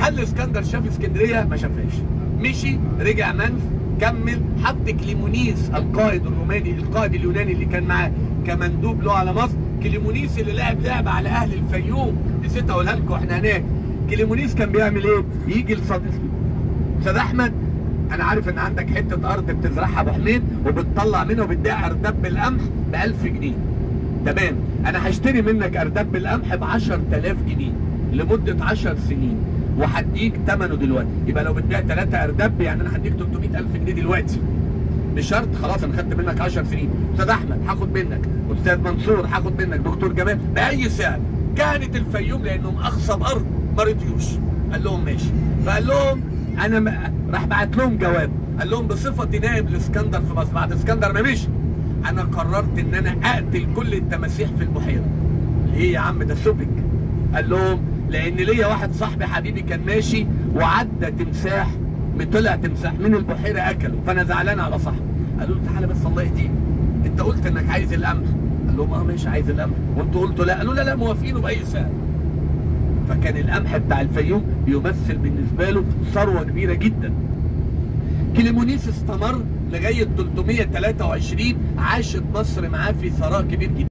هل الاسكندر شاف اسكندريه ما شافهاش مشي رجع منف كمل حط كليمونيس القائد الروماني القائد اليوناني اللي كان معاه كمندوب له على مصر كليمونيس اللي لعب لعبه على اهل الفيوم نسيت اقولها لكم احنا هناك كليمونيس كان بيعمل ايه؟ يجي لصديق استاذ احمد انا عارف ان عندك حته ارض بتزرعها ابو حميد وبتطلع منها وبتبيع ارداب بالقمح ب 1000 جنيه تمام انا هشتري منك ارداب بالقمح ب 10000 جنيه لمده 10 سنين وهديك ثمنه دلوقتي يبقى لو بتبيع 3 ارداب يعني انا هديك 300000 جنيه دلوقتي بشرط خلاص انا خدت منك 10 سنين استاذ احمد هاخد منك استاذ منصور هاخد منك دكتور جمال باي سعر كانت الفيوم لانهم اخصب ارض ما رضيوش قال لهم ماشي فقال لهم انا ما راح بعت لهم جواب قال لهم بصفتي نائب الاسكندر في مصر بعد اسكندر ما مشي انا قررت ان انا اقتل كل التماسيح في البحيره ليه يا عم ده سبك قال لهم لان ليا واحد صاحبي حبيبي كان ماشي وعدى تمساح طلع تمساح من البحيره اكله فانا زعلان على صاحبي قالوا له تعالى بس الله يهديك انت قلت انك عايز القمح قال لهم اه ماشي عايز القمح وانتوا قلتوا لا قالوا لا لا موافقينه باي سعر فكان القمح بتاع الفيوم بيمثل بالنسبه له ثروه كبيره جدا كليمونيس استمر لغايه 323 عاشت مصر معاه في ثراء كبير جدا